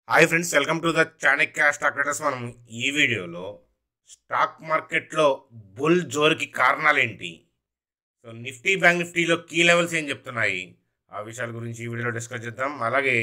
hi friends welcome to the Chanakya stock traders మనం ఈ వీడియోలో స్టాక్ మార్కెట్లో బుల్ జోరుకి కారణాలు ఏంటి సో నిఫ్టీ బ్యాంక్ నిఫ్టీలో కీ లెవెల్స్ ఏం చెప్తున్నాయి ఆ విషయాల గురించి ఈ వీడియోలో డిస్కస్ చేద్దాం అలాగే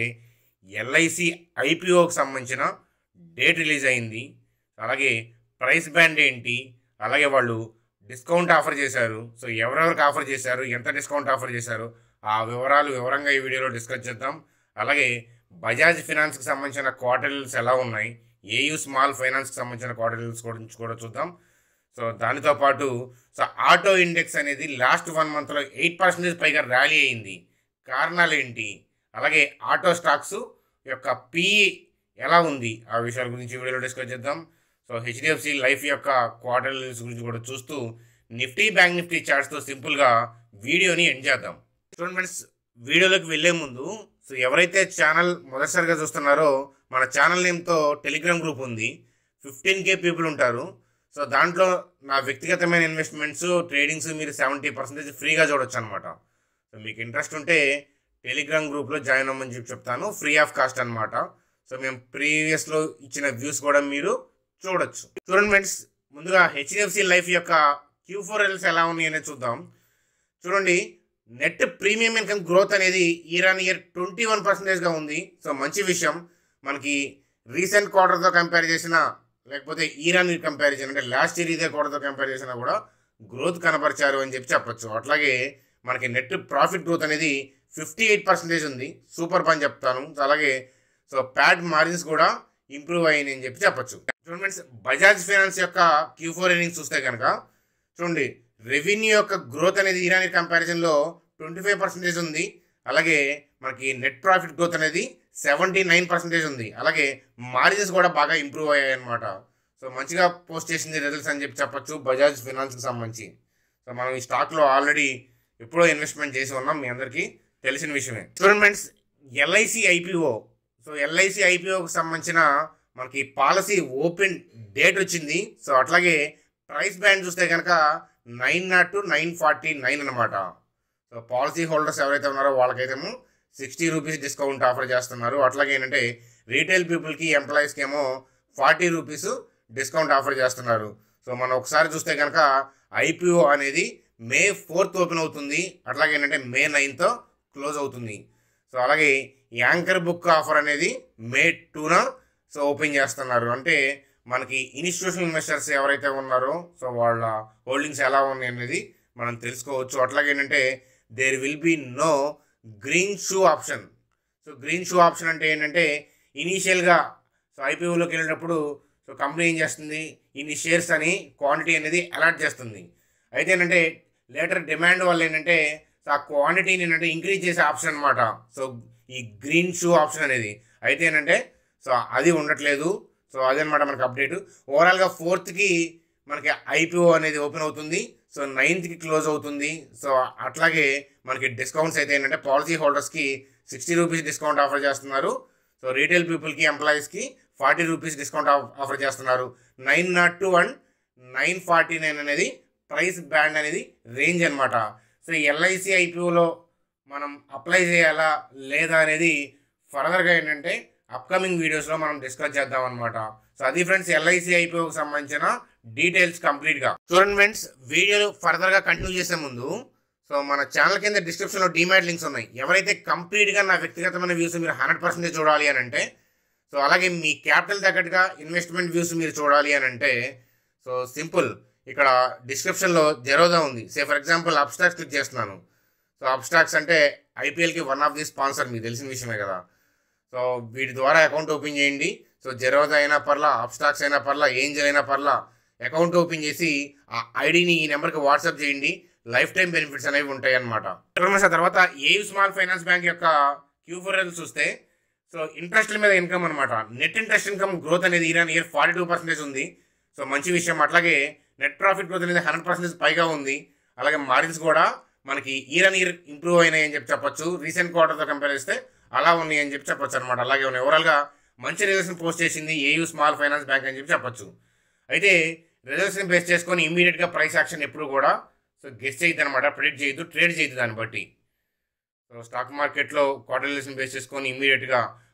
ఎల్ఐసి ఐపీఓకి సంబంధించిన డేట్ రిలీజ్ అయింది అలాగే ప్రైస్ బ్యాండ్ ఏంటి అలాగే వాళ్ళు డిస్కౌంట్ ఆఫర్ చేశారు సో ఎవరెవరికి ఆఫర్ చేశారు ఎంత డిస్కౌంట్ ఆఫర్ చేశారు ఆ వివరాలు వివరంగా ఈ వీడియోలో డిస్కస్ చేద్దాం అలాగే బజాజ్ ఫినాన్స్కి సంబంధించిన క్వార్టర్స్ ఎలా ఉన్నాయి ఏయూ స్మాల్ ఫైనాన్స్కి సంబంధించిన క్వార్టర్స్ గురించి కూడా చూద్దాం సో దానితో పాటు సో ఆటో ఇండెక్స్ అనేది లాస్ట్ వన్ మంత్లో ఎయిట్ పర్సెంటేజ్ పైగా ర్యాలీ అయింది కారణాలు ఏంటి అలాగే ఆటో స్టాక్స్ యొక్క పిఈ ఎలా ఉంది ఆ విషయాల గురించి ఈ వీడియోలో డిస్కస్ చేద్దాం సో హెచ్డిఎఫ్సి లైఫ్ యొక్క క్వార్టర్స్ గురించి కూడా చూస్తూ నిఫ్టీ బ్యాంక్ నిఫ్టీ చార్ట్స్తో సింపుల్గా వీడియోని ఎండ్ చేద్దాం చూడండి ఫ్రెండ్స్ వీడియోలోకి వెళ్ళే ముందు సో ఎవరైతే ఛానల్ మొదటిసారిగా చూస్తున్నారో మన ఛానల్ నేమ్తో టెలిగ్రామ్ గ్రూప్ ఉంది ఫిఫ్టీన్ కే పీపుల్ ఉంటారు సో దాంట్లో నా వ్యక్తిగతమైన ఇన్వెస్ట్మెంట్స్ ట్రేడింగ్స్ మీరు సెవెంటీ పర్సెంటేజ్ ఫ్రీగా చూడొచ్చు అనమాట సో మీకు ఇంట్రెస్ట్ ఉంటే టెలిగ్రామ్ గ్రూప్లో జాయిన్ అవ్వమని చెప్పి చెప్తాను ఫ్రీ ఆఫ్ కాస్ట్ అనమాట సో మేము ప్రీవియస్లో ఇచ్చిన వ్యూస్ కూడా మీరు చూడొచ్చు చూడండి ఫ్రెండ్స్ ముందుగా హెచ్డిఎఫ్సి లైఫ్ యొక్క క్యూ ఫోర్ ఎల్స్ ఎలా ఉన్నాయి అనేది చూద్దాం చూడండి నెట్ ప్రీమియం ఇన్కమ్ గ్రోత్ అనేది year on year twenty one పర్సెంటేజ్గా ఉంది సో మంచి విషయం మనకి రీసెంట్ క్వార్టర్తో కంపేర్ చేసిన లేకపోతే ఇయర్ ఆన్ ఇయర్ కంపారిజన్ అంటే లాస్ట్ ఇయర్ ఇదే క్వార్టర్తో కంపేర్ చేసినా కూడా గ్రోత్ కనపరిచారు అని చెప్పి చెప్పొచ్చు అట్లాగే మనకి నెట్ ప్రాఫిట్ గ్రోత్ అనేది ఫిఫ్టీ ఎయిట్ పర్సెంటేజ్ ఉంది సూపర్ పని చెప్తాను సో అలాగే సో ప్యాడ్ మార్జిన్స్ కూడా ఇంప్రూవ్ అయ్యాయి అని చెప్పి చెప్పొచ్చు చూడండి ఫ్రెండ్స్ బజాజ్ ఫైనాన్స్ యొక్క క్యూ ఫోర్ ఎర్నింగ్స్ చూస్తే కనుక చూడండి రెవెన్యూ యొక్క గ్రోత్ అనేది ఇరానీ కంపారిజన్లో ట్వంటీ ఫైవ్ పర్సెంటేజ్ ఉంది అలాగే మనకి నెట్ ప్రాఫిట్ గ్రోత్ అనేది సెవెంటీ నైన్ పర్సెంటేజ్ ఉంది అలాగే మార్జిన్స్ కూడా బాగా ఇంప్రూవ్ అయ్యాయి అనమాట సో మంచిగా పోస్ట్ చేసింది రిజల్ట్స్ అని చెప్పి చెప్పొచ్చు బజాజ్ ఫినాన్స్కి సంబంధించి సో మనం ఈ స్టాక్లో ఆల్రెడీ ఎప్పుడో ఇన్వెస్ట్మెంట్ చేసి ఉన్నాం మీ అందరికీ తెలిసిన విషయమే చూడండి friends LIC IPO so LIC ఐపీఓకి సంబంధించిన మనకి పాలసీ ఓపెన్ డేట్ వచ్చింది సో అట్లాగే ప్రైస్ బ్యాండ్ చూస్తే కనుక nine nought two nine forty nine అనమాట సో పాలసీ హోల్డర్స్ ఎవరైతే ఉన్నారో వాళ్ళకైతేమో సిక్స్టీ రూపీస్ డిస్కౌంట్ ఆఫర్ చేస్తున్నారు అట్లాగే ఏంటంటే రీటైల్ పీపుల్కి ఎంప్లాయీస్కి ఏమో ఫార్టీ రూపీస్ డిస్కౌంట్ ఆఫర్ చేస్తున్నారు సో మనం ఒకసారి చూస్తే కనుక ఐపీఓ అనేది మే ఫోర్త్ ఓపెన్ అవుతుంది అట్లాగే ఏంటంటే మే నైన్తో క్లోజ్ అవుతుంది సో అలాగే యాంకర్ బుక్ ఆఫర్ అనేది మే టూన సో ఓపెన్ చేస్తున్నారు అంటే మనకి ఇన్స్టిట్యూషనల్ ఇన్వెస్టర్స్ ఎవరైతే ఉన్నారో సో వాళ్ళ హోల్డింగ్స్ ఎలా ఉన్నాయి అనేది మనం తెలుసుకోవచ్చు అట్లాగే ఏంటంటే there will be no greenshoe option so greenshoe option అంటే ఏంటంటే ఇనీషియల్గా సో ఐపీఓలోకి వెళ్ళినప్పుడు సో కంపెనీ ఏం చేస్తుంది ఇన్ని షేర్స్ అని క్వాంటిటీ అనేది అలాట్ చేస్తుంది అయితే ఏంటంటే లేటర్ డిమాండ్ వల్ల ఏంటంటే సో ఆ క్వాంటిటీని ఏంటంటే ఇంక్రీజ్ చేసే ఆప్షన్ అనమాట సో ఈ గ్రీన్ షూ ఆప్షన్ అనేది అయితే ఏంటంటే సో అది ఉండట్లేదు సో అదనమాట మనకి అప్డేట్ ఓవరాల్గా ఫోర్త్కి మనకి ఐపీఓ అనేది ఓపెన్ అవుతుంది సో నైన్త్కి క్లోజ్ అవుతుంది సో అట్లాగే మనకి డిస్కౌంట్స్ అయితే ఏంటంటే పాలసీ హోల్డర్స్కి సిక్స్టీ రూపీస్ డిస్కౌంట్ ఆఫర్ చేస్తున్నారు సో రీటైల్ పీపుల్కి ఎంప్లాయీస్కి ఫార్టీ రూపీస్ డిస్కౌంట్ ఆఫర్ చేస్తున్నారు nine not two and nine forty nine అనేది ప్రైస్ బ్యాండ్ అనేది రేంజ్ అనమాట సో ఎల్ఐసి ఐపీఓలో మనం అప్లై చేయాలా లేదా అనేది ఫర్దర్గా ఏంటంటే అప్కమింగ్ వీడియోస్లో మనం డిస్కస్ చేద్దాం అనమాట సో అది ఫ్రెండ్స్ ఎల్ఐసి ఐపీఓకి సంబంధించిన డీటెయిల్స్ కంప్లీట్గా చూడండి ఫ్రెండ్స్ వీడియోలు ఫర్దర్గా కంటిన్యూ చేసే ముందు సో మన ఛానల్ కింద డిస్క్రిప్షన్లో డిమాట్ లింక్స్ ఉన్నాయి ఎవరైతే కంప్లీట్గా నా వ్యక్తిగతమైన వ్యూస్ మీరు హండ్రెడ్ పర్సెంటేజ్ చూడాలి అని అంటే సో అలాగే మీ క్యాపిటల్ తగ్గట్టుగా ఇన్వెస్ట్మెంట్ వ్యూస్ మీరు చూడాలి అని అంటే సో సింపుల్ ఇక్కడ డిస్క్రిప్షన్లో జెరోదా ఉంది say for example Upstox click చేస్తున్నాను సో అబ్స్టాక్స్ అంటే ఐపీఎల్కి వన్ ఆఫ్ ది స్పాన్సర్ మీకు తెలిసిన విషయమే కదా సో వీటి ద్వారా అకౌంట్ ఓపెన్ చేయండి సో జెరోదా అయినా పర్లా అబ్స్టాక్స్ అయినా పర్లా ఏంజల్ అయినా పర్లా అకౌంట్ ఓపెన్ చేసి ఆ ఐడిని ఈ నెంబర్కి వాట్సాప్ చేయండి లైఫ్ టైం బెనిఫిట్స్ అనేవి ఉంటాయి అనమాట తర్వాత ఏ స్మాల్ ఫైనాన్స్ బ్యాంక్ యొక్క క్యూ ఫోర్ చూస్తే సో ఇంట్రెస్ట్ మీద ఇన్కమ్ అనమాట నెట్ ఇంట్రెస్ట్ ఇన్కమ్ గ్రోత్ అనేది year year forty two percentage ఉంది సో మంచి విషయం అట్లాగే నెట్ ప్రాఫిట్ గ్రోత్ అనేది హండ్రెడ్ పర్సెంటేజ్ పైగా ఉంది అలాగే మార్జిన్స్ కూడా మనకి ఇయర్ అండ్ ఇయర్ ఇంప్రూవ్ అయినాయి అని చెప్పి చెప్పొచ్చు రీసెంట్ క్వార్టర్తో కంపేర్ చేస్తే అలా ఉన్నాయి అని చెప్పి చెప్పొచ్చు అనమాట అలాగే ఉన్నాయి ఓవరాల్గా మంచి రిజల్ట్స్ని పోస్ట్ చేసింది ఏయూ స్మాల్ ఫైనాన్స్ బ్యాంక్ అని చెప్పి చెప్పొచ్చు అయితే రిజల్ట్స్ని బేస్ చేసుకొని ఇమీడియట్గా ప్రైస్ యాక్షన్ ఎప్పుడు కూడా సో గెస్ట్ చేయొద్దు అనమాట ప్రిడిక్ట్ చేయొద్దు ట్రేడ్ చేయొద్దు దాన్ని బట్టి సో స్టాక్ మార్కెట్లో క్వార్టర్లీస్ని బేస్ చేసుకొని ఇమీడియట్గా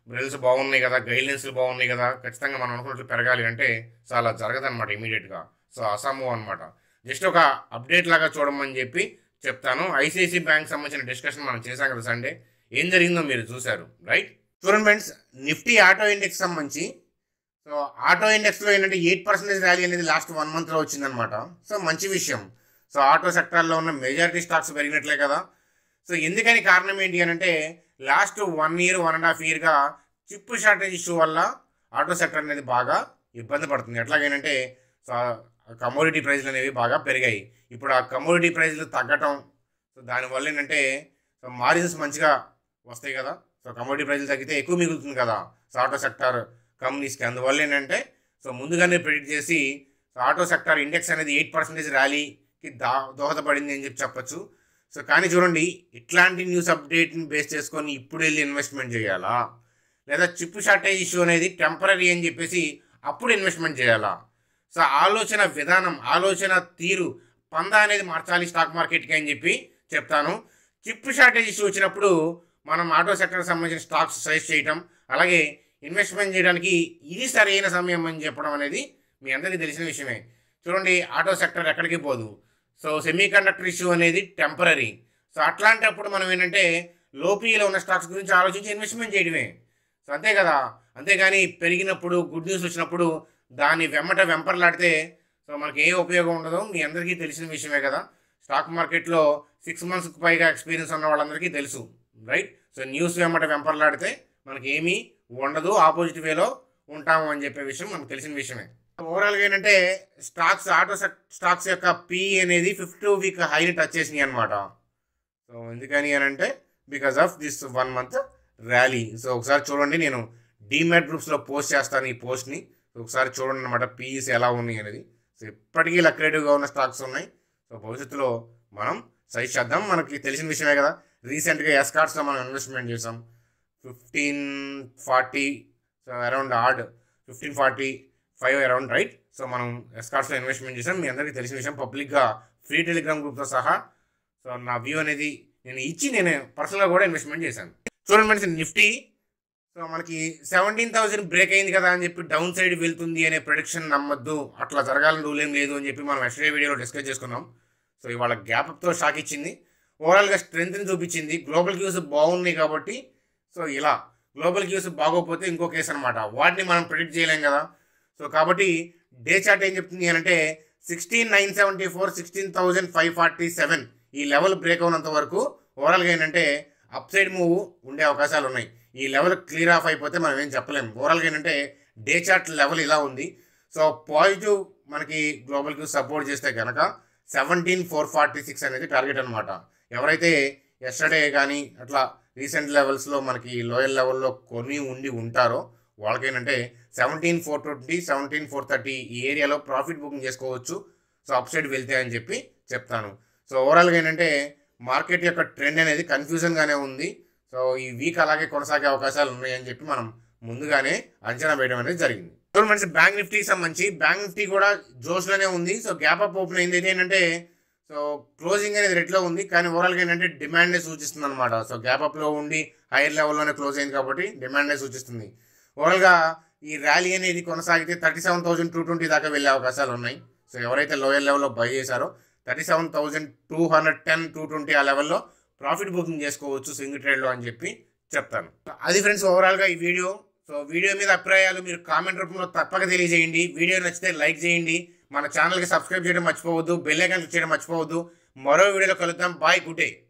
బ్రెల్స్ బాగున్నాయి కదా గైడ్లైన్స్ బాగున్నాయి కదా ఖచ్చితంగా మనం అనుకున్నట్లు పెరగాలి అంటే సో అలా జరగదన్నమాట ఇమీడియట్గా సో అసంభవం అనమాట జస్ట్ ఒక అప్డేట్ లాగా చూడమని చెప్పి చెప్తాను ఐసిఐసి బ్యాంక్ సంబంధించిన డిస్కషన్ మనం చేశాం కదా సండే ఏం జరిగిందో మీరు చూశారు రైట్ చూడండి ఫ్రెండ్స్ నిఫ్టీ ఆటో ఇండెక్స్ సంబంధించి సో ఆటో ఇండెక్స్లో ఏంటంటే ఎయిట్ పర్సెంటేజ్ ర్యాలీ అనేది లాస్ట్ వన్ మంత్లో వచ్చిందనమాట సో మంచి విషయం సో ఆటో సెక్టార్లో ఉన్న మెజారిటీ స్టాక్స్ పెరిగినట్లే కదా సో ఎందుకని కారణం ఏంటి అని అంటే last one year one and half ఇయర్గా చిప్ షార్టేజ్ ఇష్యూ వల్ల ఆటో సెక్టర్ అనేది బాగా ఇబ్బంది పడుతుంది ఎట్లాగేనంటే సో కమోడిటీ ప్రైస్లు అనేవి బాగా పెరిగాయి ఇప్పుడు ఆ కమోడిటీ ప్రైస్లు తగ్గటం సో దానివల్ల ఏంటంటే సో మార్జిన్స్ మంచిగా వస్తాయి కదా సో కమోడిటీ ప్రైస్లు తగ్గితే ఎక్కువ మిగులుతుంది కదా సో ఆటో సెక్టార్ కంపెనీస్కి అందువల్ల ఏంటంటే సో ముందుగానే ప్రిడిక్ట్ చేసి సో ఆటో సెక్టార్ ఇండెక్స్ అనేది ఎయిట్ పర్సెంటేజ్ ర్యాలీకి దా దోహదపడింది అని చెప్పి చెప్పొచ్చు సో కానీ చూడండి ఇట్లాంటి న్యూస్ అప్డేట్ని బేస్ చేసుకొని ఇప్పుడు వెళ్ళి ఇన్వెస్ట్మెంట్ చేయాలా లేదా చిప్ షార్టేజ్ ఇష్యూ అనేది టెంపరీ అని చెప్పేసి అప్పుడు ఇన్వెస్ట్మెంట్ చేయాలా సో ఆలోచన విధానం ఆలోచన తీరు పంద అనేది మార్చాలి స్టాక్ మార్కెట్కి అని చెప్పి చెప్తాను చిప్ షార్టేజ్ ఇష్యూ వచ్చినప్పుడు మనం ఆటో సెక్టర్కి సంబంధించిన స్టాక్స్ సజెస్ట్ చేయటం అలాగే ఇన్వెస్ట్మెంట్ చేయడానికి ఇది సరైన సమయం అని చెప్పడం అనేది మీ అందరికీ తెలిసిన విషయమే చూడండి ఆటో సెక్టర్ ఎక్కడికి పోదు సో సెమీ కండక్టర్ ఇష్యూ అనేది టెంపరీ సో అట్లాంటప్పుడు మనం ఏంటంటే లోపీలో ఉన్న స్టాక్స్ గురించి ఆలోచించి ఇన్వెస్ట్మెంట్ చేయడమే సో అంతే కదా అంతేగాని పెరిగినప్పుడు గుడ్ న్యూస్ వచ్చినప్పుడు దాన్ని వెమ్మట వెంపర్లాడితే సో మనకి ఏ ఉపయోగం ఉండదు మీ అందరికీ తెలిసిన విషయమే కదా స్టాక్ మార్కెట్లో సిక్స్ మంత్స్కి పైగా ఎక్స్పీరియన్స్ ఉన్న వాళ్ళందరికీ తెలుసు రైట్ సో న్యూస్ వెంబట వెంపర్లాడితే మనకి ఏమీ ఉండదు ఆపోజిట్ వేలో ఉంటాము అని చెప్పే విషయం మనకు తెలిసిన విషయమే ఓవరాల్గా ఏంటంటే స్టాక్స్ ఆటో స్టాక్స్ యొక్క పి అనేది ఫిఫ్త్ వీక్ హైని టచ్ చేసినాయి అనమాట సో ఎందుకని అని అంటే because of this one month rally so ఒకసారి చూడండి నేను డీమ్యాట్ గ్రూప్స్లో పోస్ట్ చేస్తాను ఈ పోస్ట్ని ఒకసారి చూడండి అనమాట పీఈస్ ఎలా ఉన్నాయి అనేది సో ఇప్పటికీ లక్రేటివ్గా ఉన్న స్టాక్స్ ఉన్నాయి సో భవిష్యత్తులో మనం సజెస్ట్ చేద్దాం మనకి తెలిసిన విషయమే కదా రీసెంట్గా ఎస్కార్ట్స్లో మనం ఇన్వెస్ట్మెంట్ చేసాం fifteen forty so around odd fifteen forty five around right so మనం ఎస్కార్ట్స్లో ఇన్వెస్ట్మెంట్ చేసాం మీ అందరికీ తెలిసిన విషయం పబ్లిక్గా ఫ్రీ టెలిగ్రామ్ గ్రూప్తో సహా సో నా వ్యూ అనేది నేను ఇచ్చి నేను పర్సనల్గా కూడా ఇన్వెస్ట్మెంట్ చేశాను చూడండి మనిషి నిఫ్టీ సో మనకి సెవెంటీన్ థౌసండ్ బ్రేక్ అయింది కదా అని చెప్పి డౌన్ సైడ్ వెళ్తుంది అనే ప్రొడిక్షన్ నమ్మద్దు అట్లా జరగాలని రూల్ ఏం లేదు అని చెప్పి మనం ఎస్టర్డే వీడియోలో డిస్కస్ చేసుకున్నాం సో ఇవాళ గ్యాప్తో షాక్ ఇచ్చింది ఓవరాల్గా స్ట్రెంగ్త్ని చూపించింది గ్లోబల్ క్యూస్ బాగున్నాయి కాబట్టి సో ఇలా గ్లోబల్ క్యూస్ బాగోకపోతే ఇంకో కేసు అనమాట వాటిని మనం ప్రిడిక్ట్ చేయలేం కదా సో కాబట్టి డే చార్ట్ ఏం చెప్తుంది అంటే sixteen nine seventy four sixteen thousand five forty seven ఈ లెవెల్ బ్రేక్ అవునంత వరకు ఓవరాల్గా ఏంటంటే అప్ సైడ్ మూవ్ ఉండే అవకాశాలు ఉన్నాయి ఈ లెవెల్ క్లియర్ ఆఫ్ అయిపోతే మనం ఏం చెప్పలేం ఓవరాల్గా ఏంటంటే డే చార్ట్ లెవెల్ ఇలా ఉంది సో పాజిటివ్ మనకి గ్లోబల్ క్యూస్ సపోర్ట్ చేస్తే కనుక సెవెంటీన్ ఫోర్ ఫార్టీ సిక్స్ అనేది టార్గెట్ అనమాట ఎవరైతే ఎస్టర్డే కానీ అట్లా రీసెంట్ లెవెల్స్లో మనకి లోయర్ లెవెల్లో కొని ఉండి ఉంటారో వాళ్ళకేంటంటే seventeen four twenty seventeen four thirty ఈ ఏరియాలో ప్రాఫిట్ బుకింగ్ చేసుకోవచ్చు సో అప్ సైడ్ వెళ్తే అని చెప్పి చెప్తాను సో ఓవరాల్గా ఏంటంటే మార్కెట్ యొక్క ట్రెండ్ అనేది కన్ఫ్యూజన్గానే ఉంది సో ఈ వీక్ అలాగే కొనసాగే అవకాశాలు ఉన్నాయని చెప్పి మనం ముందుగానే అంచనా వేయడం అనేది జరిగింది సో మనకి బ్యాంక్ నిఫ్టీకి సంబంధించి బ్యాంక్ నిఫ్టీ కూడా జోష్లోనే ఉంది సో గ్యాప్ అప్ ఓపెన్ అయింది ఏంటంటే సో క్లోజింగ్ అనేది రెట్లో ఉంది కానీ ఓవరాల్గా ఏంటంటే డిమాండ్నే సూచిస్తుంది అనమాట సో గ్యాప్ అప్లో ఉండి హైయర్ లెవెల్లోనే క్లోజ్ అయింది కాబట్టి డిమాండ్నే సూచిస్తుంది ఓవరాల్గా ఈ ర్యాలీ అనేది కొనసాగితే thirty seven thousand two twenty దాకా వెళ్ళే అవకాశాలు ఉన్నాయి సో ఎవరైతే లోయర్ లెవెల్లో బై చేశారో thirty seven thousand two hundred ten two twenty ఆ లెవెల్లో ప్రాఫిట్ బుకింగ్ చేసుకోవచ్చు సింగిల్ ట్రేడ్లో అని చెప్పి చెప్తాను అది ఫ్రెండ్స్ ఓవరాల్గా ఈ వీడియో సో వీడియో మీద అభిప్రాయాలు మీరు కామెంట్ రూపంలో తప్పక తెలియజేయండి వీడియో నచ్చితే లైక్ చేయండి మన ఛానల్కి సబ్స్క్రైబ్ చేయడం మర్చిపోవద్దు బెల్ ఐకాన్ క్లిక్ చేయడం మర్చిపోవద్దు మరో వీడియోలో కలుద్దాం బాయ్ గుడ్ డే